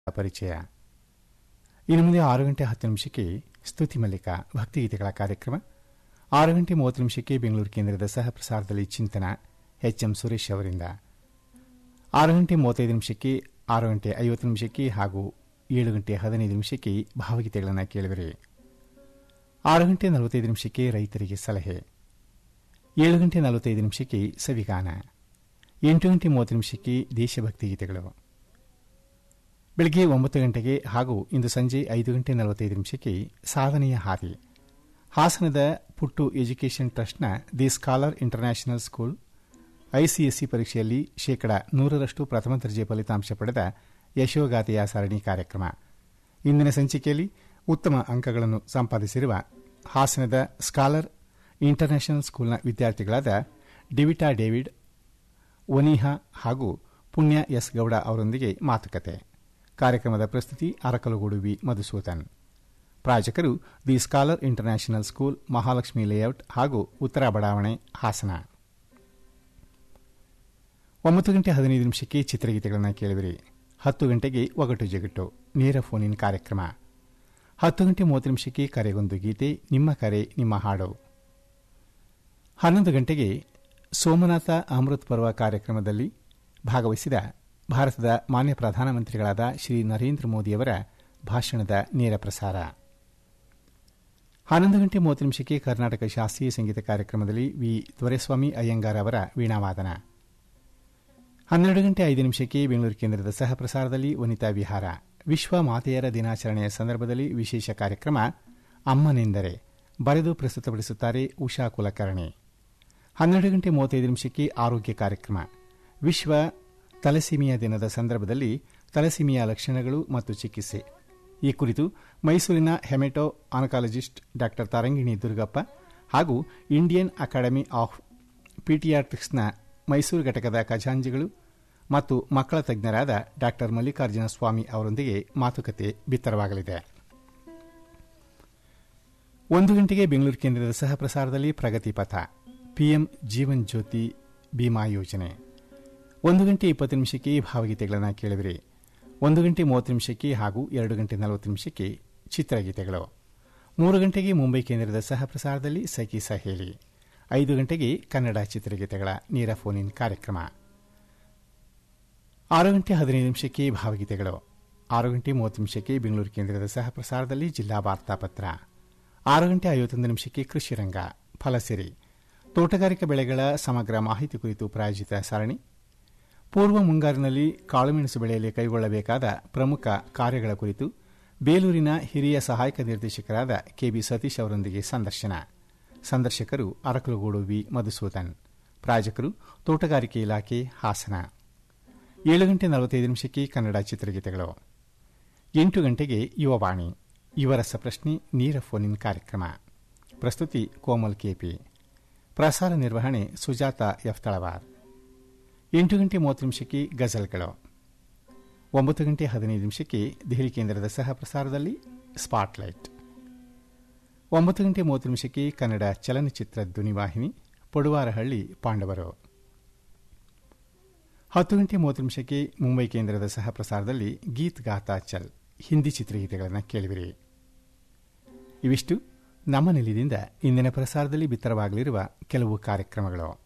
ಪರಿಚಯ ಇನ್ನು ಮುಂದೆ ಆರು ಗಂಟೆ ಹತ್ತು ನಿಮಿಷಕ್ಕೆ ಸ್ತುತಿ ಮಲ್ಲಿಕ ಭಕ್ತಿಗೀತೆಗಳ ಕಾರ್ಯಕ್ರಮ ಆರು ಗಂಟೆ ಮೂವತ್ತು ನಿಮಿಷಕ್ಕೆ ಬೆಂಗಳೂರು ಕೇಂದ್ರದ ಸಹ ಪ್ರಸಾರದಲ್ಲಿ ಚಿಂತನ ಎಚ್ ಎಂ ಸುರೇಶ್ ಅವರಿಂದ ಆರು ಗಂಟೆ ಮೂವತ್ತೈದು ನಿಮಿಷಕ್ಕೆ ಆರು ಗಂಟೆ ಐವತ್ತು ನಿಮಿಷಕ್ಕೆ ಹಾಗೂ ಏಳು ಗಂಟೆ ಹದಿನೈದು ನಿಮಿಷಕ್ಕೆ ಭಾವಗೀತೆಗಳನ್ನು ಕೇಳಿದರೆ ಆರು ಗಂಟೆ ನಲವತ್ತೈದು ನಿಮಿಷಕ್ಕೆ ರೈತರಿಗೆ ಸಲಹೆ ಏಳು ಗಂಟೆ ನಲವತ್ತೈದು ನಿಮಿಷಕ್ಕೆ ಸವಿಗಾನ ಎಂಟು ಗಂಟೆ ಮೂವತ್ತು ನಿಮಿಷಕ್ಕೆ ದೇಶಭಕ್ತಿ ಗೀತೆಗಳು ಬೆಳಗ್ಗೆ ಒಂಬತ್ತು ಗಂಟೆಗೆ ಹಾಗೂ ಇಂದು ಸಂಜೆ ಐದು ಗಂಟೆ ನಲವತ್ತೈದು ನಿಮಿಷಕ್ಕೆ ಸಾಧನೆಯ ಹಾದಿ ಹಾಸನದ ಪುಟ್ಟು ಎಜುಕೇಷನ್ ಟ್ರಸ್ಟ್ನ the scholar international school ICSE ಪರೀಕ್ಷೆಯಲ್ಲಿ ಶೇಕಡ ನೂರರಷ್ಟು ಪ್ರಥಮ ದರ್ಜೆ ಫಲಿತಾಂಶ ಪಡೆದ ಯಶೋಗಾಥೆಯ ಸರಣಿ ಕಾರ್ಯಕ್ರಮ ಇಂದಿನ ಸಂಚಿಕೆಯಲ್ಲಿ ಉತ್ತಮ ಅಂಕಗಳನ್ನು ಸಂಪಾದಿಸಿರುವ ಹಾಸನದ ಸ್ಕಾಲರ್ ಇಂಟರ್ನ್ಯಾಷನಲ್ ಸ್ಕೂಲ್ನ ವಿದ್ಯಾರ್ಥಿಗಳಾದ ಡಿವಿಟಾ ಡೇವಿಡ್ ಒನಿಹಾ ಹಾಗೂ ಪುಣ್ಯ ಎಸ್ ಗೌಡ ಅವರೊಂದಿಗೆ ಮಾತುಕತೆ ಕಾರ್ಯಕ್ರಮದ ಪ್ರಸ್ತುತಿ ಅರಕಲಗೂಡು ವಿ ಮಧುಸೂದನ್ ಪ್ರಾಯೋಜಕರು the scholar international school Mahalakshmi layout ಹಾಗೂ ಉತ್ತರ ಬಡಾವಣೆ ಹಾಸನ ಒಂಬತ್ತು ಗಂಟೆ ಹದಿನೈದು ನಿಮಿಷಕ್ಕೆ ಚಿತ್ರಗೀತೆಗಳನ್ನು ಕೇಳಿದಿರಿ ಹತ್ತು ಗಂಟೆಗೆ ಒಗಟು ಜಗಟ್ಟು ನೇರ ಫೋನ್ ಇನ್ ಕಾರ್ಯಕ್ರಮ ಹತ್ತು ಗಂಟೆ ಮೂವತ್ತು ನಿಮಿಷಕ್ಕೆ ಕರೆಗೊಂದು ಗೀತೆ ನಿಮ್ಮ ಕರೆ ನಿಮ್ಮ ಹಾಡು ಹನ್ನೊಂದು ಗಂಟೆಗೆ ಸೋಮನಾಥ ಅಮೃತ್ ಪರ್ವ ಕಾರ್ಯಕ್ರಮದಲ್ಲಿ ಭಾಗವಹಿಸಿದ ಭಾರತದ ಮಾನ್ಯ ಪ್ರಧಾನಮಂತ್ರಿಗಳಾದ ಶ್ರೀ ನರೇಂದ್ರ ಮೋದಿಯವರ ಭಾಷಣದ ನೇರ ಪ್ರಸಾರ ಹನ್ನೊಂದು ಗಂಟೆ ಮೂವತ್ತು ನಿಮಿಷಕ್ಕೆ ಕರ್ನಾಟಕ ಶಾಸ್ತ್ರೀಯ ಸಂಗೀತ ಕಾರ್ಯಕ್ರಮದಲ್ಲಿ ವಿ ದೊರೆಸ್ವಾಮಿ ಅಯ್ಯಂಗಾರ್ ಅವರ ವೀಣಾವಾದನ ಹನ್ನೆರಡು ಗಂಟೆ ಐದು ನಿಮಿಷಕ್ಕೆ ಬೆಂಗಳೂರು ಕೇಂದ್ರದ ಸಹ ಪ್ರಸಾರದಲ್ಲಿ ವನಿತಾ ವಿಹಾರ ವಿಶ್ವ ಮಾತೆಯರ ದಿನಾಚರಣೆಯ ಸಂದರ್ಭದಲ್ಲಿ ವಿಶೇಷ ಕಾರ್ಯಕ್ರಮ ಅಮ್ಮನೆಂದರೆ ಬರೆದು ಪ್ರಸ್ತುತಪಡಿಸುತ್ತಾರೆ ಉಷಾ ಕುಲಕರ್ಣಿ ಹನ್ನೆರಡು ಗಂಟೆ ಮೂವತ್ತೈದು ನಿಮಿಷಕ್ಕೆ ಆರೋಗ್ಯ ಕಾರ್ಯಕ್ರಮ ವಿಶ್ವ ತಲಸೀಮಿಯಾ ದಿನದ ಸಂದರ್ಭದಲ್ಲಿ ತಲಸೀಮಿಯಾ ಲಕ್ಷಣಗಳು ಮತ್ತು ಚಿಕಿತ್ಸೆ ಈ ಕುರಿತು ಮೈಸೂರಿನ ಹೆಮೆಟೋ ಆನಕಾಲಜಿಸ್ಟ್ ಡಾ ತರಂಗಿಣಿ ದುರ್ಗಪ್ಪ ಹಾಗೂ ಇಂಡಿಯನ್ ಅಕಾಡೆಮಿ ಆಫ್ ಪಿಟಿಯಾಟ್ರಿಕ್ಸ್ನ ಮೈಸೂರು ಘಟಕದ ಖಜಾಂಜಿಗಳು ಮತ್ತು ಮಕ್ಕಳ ತಜ್ಞರಾದ ಡಾ ಮಲ್ಲಿಕಾರ್ಜುನ ಸ್ವಾಮಿ ಅವರೊಂದಿಗೆ ಮಾತುಕತೆ ಬಿತ್ತರವಾಗಲಿದೆ ಒಂದು ಗಂಟೆಗೆ ಬೆಂಗಳೂರು ಕೇಂದ್ರದ ಸಹ ಪ್ರಸಾರದಲ್ಲಿ ಪ್ರಗತಿ ಪಥ ಪಿಎಂ ಜೀವನ್ ಜ್ಯೋತಿ ಬಿಮಾ ಯೋಜನೆ ಒಂದು ಗಂಟೆ ಇಪ್ಪತ್ತು ನಿಮಿಷಕ್ಕೆ ಭಾವಗೀತೆಗಳನ್ನು ಕೇಳಿದಿರಿ ಒಂದು ಗಂಟೆ ಮೂವತ್ತು ನಿಮಿಷಕ್ಕೆ ಹಾಗೂ ಎರಡು ಗಂಟೆ ನಲವತ್ತು ನಿಮಿಷಕ್ಕೆ ಚಿತ್ರಗೀತೆಗಳು ಮೂರು ಗಂಟೆಗೆ ಮುಂಬೈ ಕೇಂದ್ರದ ಸಹ ಪ್ರಸಾರದಲ್ಲಿ ಸಖಿ ಸಹೇಲಿ ಐದು ಗಂಟೆಗೆ ಕನ್ನಡ ಚಿತ್ರಗೀತೆಗಳ ನೇರ ಫೋನ್ ಇನ್ ಕಾರ್ಯಕ್ರಮ ಆರು ಗಂಟೆ ಹದಿನೈದು ನಿಮಿಷಕ್ಕೆ ಭಾವಗೀತೆಗಳು ಆರು ಗಂಟೆ ಮೂವತ್ತು ನಿಮಿಷಕ್ಕೆ ಬೆಂಗಳೂರು ಕೇಂದ್ರದ ಸಹ ಪ್ರಸಾರದಲ್ಲಿ ಜಿಲ್ಲಾ ವಾರ್ತಾಪತ್ರ ಆರು ಗಂಟೆ ಐವತ್ತೊಂದು ನಿಮಿಷಕ್ಕೆ ಕೃಷಿ ರಂಗ ಫಲಸಿರಿ ತೋಟಗಾರಿಕಾ ಬೆಳೆಗಳ ಸಮಗ್ರ ಮಾಹಿತಿ ಕುರಿತು ಪ್ರಾಯೋಜಿತ ಸರಣಿ ಪೂರ್ವ ಮುಂಗಾರಿನಲ್ಲಿ ಕಾಳುಮೆಣಸು ಬೆಳೆಯಲ್ಲಿ ಕೈಗೊಳ್ಳಬೇಕಾದ ಪ್ರಮುಖ ಕಾರ್ಯಗಳ ಕುರಿತು ಬೇಲೂರಿನ ಹಿರಿಯ ಸಹಾಯಕ ನಿರ್ದೇಶಕರಾದ ಕೆಬಿ ಸತೀಶ್ ಅವರೊಂದಿಗೆ ಸಂದರ್ಶನ ಸಂದರ್ಶಕರು ಅರಕಲಗೂಡು ವಿ ಮಧುಸೂದನ್ ಪ್ರಾಯೋಜಕರು ತೋಟಗಾರಿಕೆ ಇಲಾಖೆ ಹಾಸನ ಏಳು ಗಂಟೆ ನಲವತ್ತೈದು ನಿಮಿಷಕ್ಕೆ ಕನ್ನಡ ಚಿತ್ರಗೀತೆಗಳು ಎಂಟು ಗಂಟೆಗೆ ಯುವವಾಣಿ ಯುವರಸ ಪ್ರಶ್ನೆ ನೇರ ಫೋನ್ ಇನ್ ಕಾರ್ಯಕ್ರಮ ಪ್ರಸ್ತುತಿ ಕೋಮಲ್ ಕೆಪಿ ಪ್ರಸಾರ ನಿರ್ವಹಣೆ ಸುಜಾತ ಎಫ್ ತಳವಾರ್ ಎಂಟು ಗಂಟೆ ಮೂವತ್ತು ನಿಮಿಷಕ್ಕೆ ಗಜಲ್ಗಳು ಒಂಬತ್ತು ಗಂಟೆ ಹದಿನೈದು ನಿಮಿಷಕ್ಕೆ ದೆಹಲಿ ಕೇಂದ್ರದ ಸಹ ಪ್ರಸಾರದಲ್ಲಿ ಸ್ಪಾಟ್ಲೈಟ್ ಒಂಬತ್ತು ಗಂಟೆ ಮೂವತ್ತು ನಿಮಿಷಕ್ಕೆ ಕನ್ನಡ ಚಲನಚಿತ್ರ ಧ್ವನಿವಾಹಿನಿ ಪಡುವಾರಹಳ್ಳಿ ಪಾಂಡವರು ಹತ್ತು ಗಂಟೆ ಮೂವತ್ತು ನಿಮಿಷಕ್ಕೆ ಮುಂಬೈ ಕೇಂದ್ರದ ಸಹ ಪ್ರಸಾರದಲ್ಲಿ ಗೀತ್ ಗಾತಾ ಚಲ್ ಹಿಂದಿ ಚಿತ್ರಗೀತೆಗಳನ್ನು ಕೇಳಿವಿರಿ ಇವಿಷ್ಟು ನಮ್ಮ ನಿಲಯದಿಂದ ಇಂದಿನ ಪ್ರಸಾರದಲ್ಲಿ ಬಿತ್ತರವಾಗಲಿರುವ ಕೆಲವು ಕಾರ್ಯಕ್ರಮಗಳು